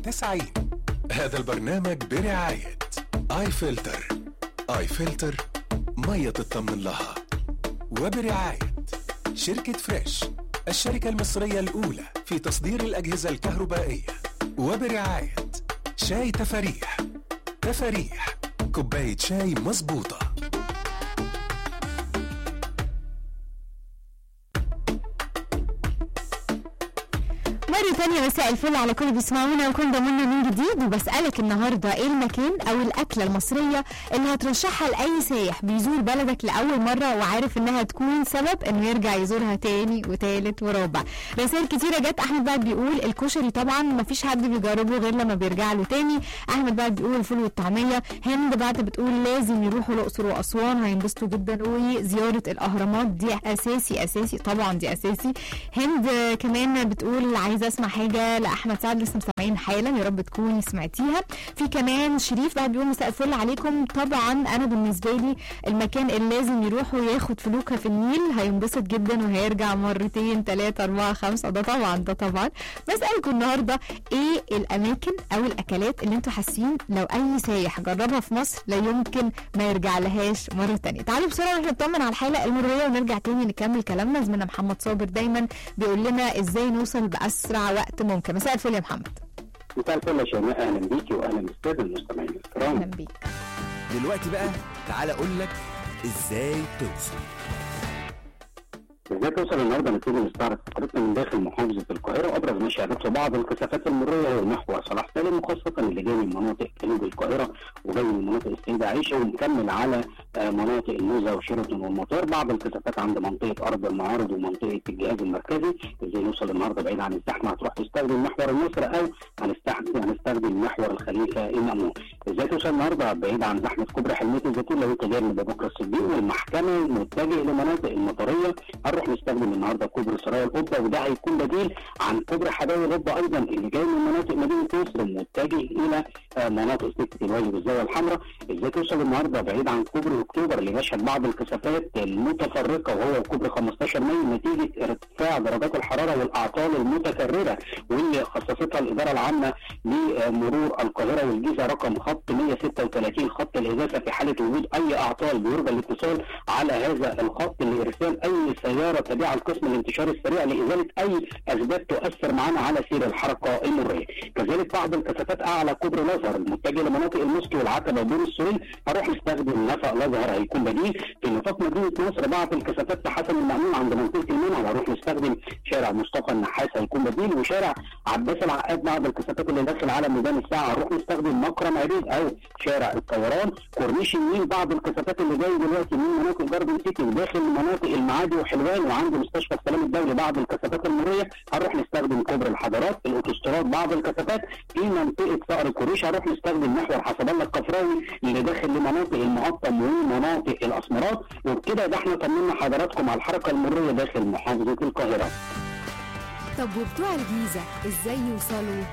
90 هذا البرنامج برعاية آي فلتر آي فلتر مية تطمن لها وبرعاية شركة فريش الشركة المصرية الأولى في تصدير الأجهزة الكهربائية وبرعاية شاي تفاريح تفاريح كوباية شاي مظبوطة مرة تانية مساء الفل على كل بيسمعونا وكل ضمنا من جديد وبسألك النهاردة ايه المكان او الأكلة المصرية اللي هترشحها لأي سايح بيزور بلدك لأول مرة وعارف انها تكون سبب انه يرجع يزورها تاني وتالت ورابع رسائل كتيرة جت أحمد بعد بيقول الكشري طبعا مفيش حد بيجربه غير لما بيرجع له تاني أحمد بعد بيقول الفول والطعمية هند بعد بتقول لازم يروحوا الأقصر وأسوان هينبسطوا جدا وزيارة الأهرامات دي أساسي أساسي طبعا دي أساسي هند آه، كمان بتقول عايزه اسمع حاجه لاحمد سعد لسه مسامعين حالا يا رب تكوني سمعتيها في كمان شريف بعد بيقول مساء الفل عليكم طبعا انا بالنسبه لي المكان اللي لازم يروح وياخد فلوكه في النيل هينبسط جدا وهيرجع مرتين ثلاثه اربعه خمسه ده طبعا ده طبعا بسالكم النهارده ايه الاماكن او الاكلات اللي انتوا حاسين لو اي سايح جربها في مصر لا يمكن ما يرجع لهاش مره تانية تعالوا بسرعه واحنا نطمن على الحلقه المروريه ونرجع تاني نكمل كلامنا زميلنا محمد صابر دايما بيقول لنا ازاي نوصل باسرع وقت ممكن مساء الفل يا محمد مساء الفل يا شيماء اهلا بيكي واهلا بالساده المستمعين اهلا الكرام بيك دلوقتي بقى تعالى اقول لك ازاي توصل ازاي توصل النهارده نبتدي نستعرض فقرتنا من داخل محافظه القاهره وابرز ما شهدته بعض الكثافات المروريه هو محور صلاح سالم وخاصه اللي جاي من مناطق جنوب القاهره وجاي من مناطق السيده عائشه ومكمل على آه، مناطق الموزه وشيراتون والمطار بعض الكثافات عند منطقه ارض المعارض ومنطقه الجهاز المركزي ازاي نوصل النهارده بعيد عن الزحمه هتروح تستخدم محور النصر او هنستخدم هنستخدم محور الخليفه المامون ازاي توصل النهارده بعيد عن زحمه كوبري حلميه الزيتون لو انت جاي من بكر الصديق والمحكمه متجه لمناطق المطريه هنروح نستخدم النهارده كوبري سرايا القبه وده هيكون بديل عن كوبري حدائق القبه ايضا اللي جاي من مناطق مدينه نصر متجه الى آه، مناطق سكه الواجب والزاويه الحمراء ازاي توصل النهارده بعيد عن كوبري اكتوبر اللي بيشهد بعض الكثافات المتفرقه وهو كوبري 15 مايو نتيجه ارتفاع درجات الحراره والاعطال المتكرره واللي خصصتها الاداره العامه لمرور القاهره والجيزه رقم خط 136 خط الاغاثه في حاله وجود اي اعطال بيرجى الاتصال على هذا الخط لارسال اي سياره تابعه لقسم الانتشار السريع لازاله اي اسباب تؤثر معنا على سير الحركه المريه. كذلك بعض الكثافات اعلى كوبري الازهر المتجه لمناطق المسكي والعتبه ودور السوري هروح نستخدم نفق الازهر هيكون بديل في نطاق مدينه نصر بعض الكثافات في حسن المأمون عند منطقه المنى وهروح نستخدم شارع مصطفى النحاس هيكون بديل وشارع عباس العقاد بعض الكثافات اللي داخل على ميدان الساعه هنروح نستخدم مكرم عريض او شارع الطيران كورنيش النيل بعض الكثافات اللي جاي دلوقتي من مناطق جاردن سيتي وداخل مناطق المعادي وحلوان وعند مستشفى السلام الدولي بعض الكثافات المريه هنروح نستخدم كوبري الحضارات الاوتوستراد بعض الكثافات في منطقه صقر الكوريش هنروح نستخدم محور حسب الله الكفراوي اللي داخل لمناطق المقطم ومناطق الاسمرات وبكده ده احنا طمنا حضراتكم على الحركه المريه داخل محافظه القاهره طب وبتوع الجيزة ازاي يوصلوا؟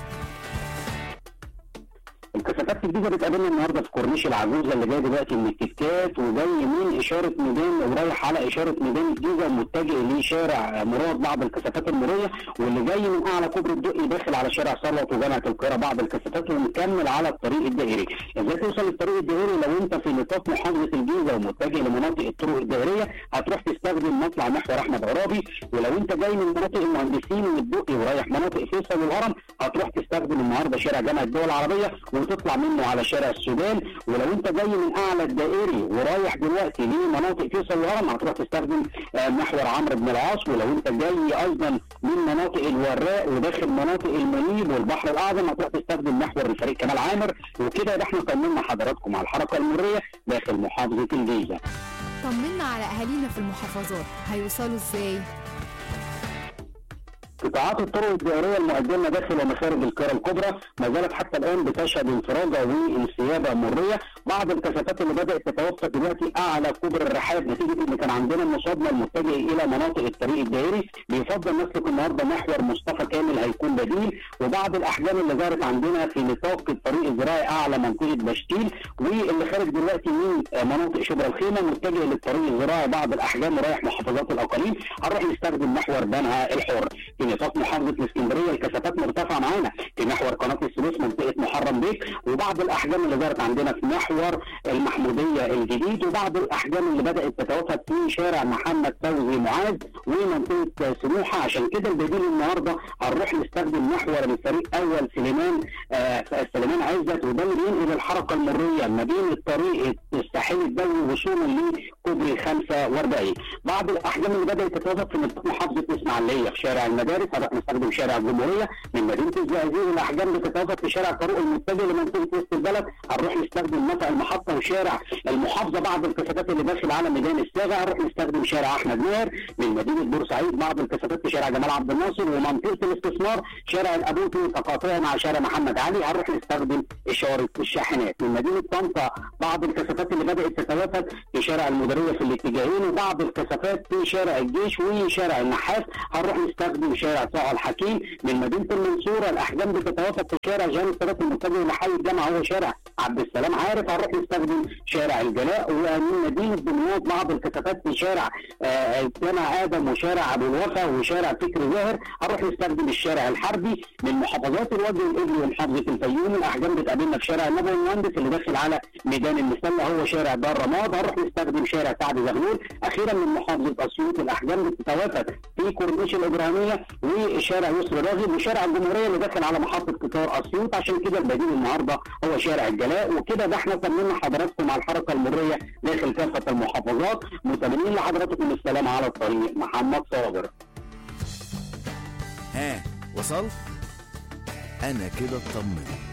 الكثافات في الجيزه بتقابلنا النهارده في كورنيش العجوزه اللي جاي دلوقتي من الكتكات وجاي من اشاره ميدان ورايح على اشاره ميدان الجيزه متجه لشارع مراد بعض الكثافات المريه واللي جاي من اعلى كوبري الدقي داخل على شارع ثروت وجامعه القاهره بعض الكثافات ومكمل على الطريق الدائري ازاي توصل للطريق الدائري لو انت في نطاق محافظه الجيزه ومتجه لمناطق الطرق الدائريه هتروح تستخدم مطلع محور احمد عرابي ولو انت جاي من مناطق المهندسين والدقي ورايح مناطق فيصل والهرم هتروح تستخدم النهارده شارع جامعه الدول العربيه وتطلع منه على شارع السودان ولو انت جاي من اعلى الدائري ورايح دلوقتي لمناطق فيصل والهرم هتروح تستخدم آه، محور عمرو بن العاص ولو انت جاي ايضا من مناطق الوراق وداخل مناطق المنيب والبحر الاعظم هتروح تستخدم محور الفريق كمال عامر وكده ده احنا طمنا حضراتكم على الحركه المريه داخل محافظه الجيزه طمنا على اهالينا في المحافظات هيوصلوا ازاي؟ قطاعات الطرق الدائريه المؤديه داخل ومخارج القاهره الكبرى ما زالت حتى الان بتشهد انفراجه وانسيابه مريه بعض الكثافات اللي بدات تتوفر دلوقتي اعلى كوبري الرحاب نتيجه ان كان عندنا المصادمه المتجه الى مناطق الطريق الدائري بيفضل نسلك النهارده محور مصطفى كامل هيكون بديل وبعض الاحجام اللي ظهرت عندنا في نطاق الطريق الزراعي اعلى منطقه بشتيل واللي خارج دلوقتي من آه، مناطق شبرا الخيمه متجه للطريق الزراعي بعض الاحجام ورايح محافظات الاقاليم هنروح نستخدم محور بنها الحر في نطاق محافظه الاسكندريه الكثافات مرتفعه معانا في محور قناه السويس منطقه محرم بيك وبعض الاحجام اللي ظهرت عندنا في محور المحموديه الجديد وبعض الاحجام اللي بدات تتوافد في شارع محمد فوزي معاذ ومنطقه سموحه عشان كده البديل النهارده هنروح نستخدم محور الفريق اول سليمان آه سليمان عزت وده اللي بينقل الحركه المريه ما بين الطريق الساحلي الدولي وصولا لكوبري 45 بعض الاحجام اللي بدات تتوافد في منطقه محافظه اسماعيليه في شارع المدارس هنروح نستخدم شارع الجمهوريه من مدينه الزقازيق الاحجام بتتوافد في شارع طرق المتجه لمنطقه وسط البلد هنروح نستخدم نفق المحطه وشارع المحافظه بعض الكثافات اللي داخل على ميدان الساغه هنروح نستخدم شارع احمد ماهر من مدينه بورسعيد بعض الكثافات في شارع جمال عبد الناصر ومنطقه الاستثمار شارع الابوتي تقاطعه مع شارع محمد علي هنروح نستخدم اشاره الشاحنات من مدينه طنطا بعض الكثافات اللي بدات تتوافد في شارع المديريه في الاتجاهين وبعض الكثافات في شارع الجيش وشارع النحاس هنروح نستخدم شارع طه الحكيم من مدينه المنصوره الاحجام بتتوافد في شارع جامع الثلاث المتجه لحي الجامعه هو شارع عبد السلام عارف هنروح نستخدم شارع الجلاء ومن مدينه دمياط بعض الكثافات في شارع آه، جامع ادم وشارع ابو الوفا وشارع فكري زاهر هنروح نستخدم الشارع الحربي من محافظات الوجه الابلي ومحافظه الفيوم الاحجام بتقابلنا في شارع النبوي المهندس اللي داخل على ميدان المسله هو شارع دار رماد هنروح نستخدم شارع سعد زغلول اخيرا من محافظه اسيوط الاحجام بتتوافد في كورنيش الابراهيميه وشارع يسر راغب وشارع الجمهوريه اللي داخل على محطه قطار اسيوط عشان كده البديل النهارده هو شارع الجلاء وكده ده احنا طمنا حضراتكم على الحركه المريه داخل كافه المحافظات متمنين لحضراتكم السلام على الطريق محمد صابر ها وصلت انا كده اطمنت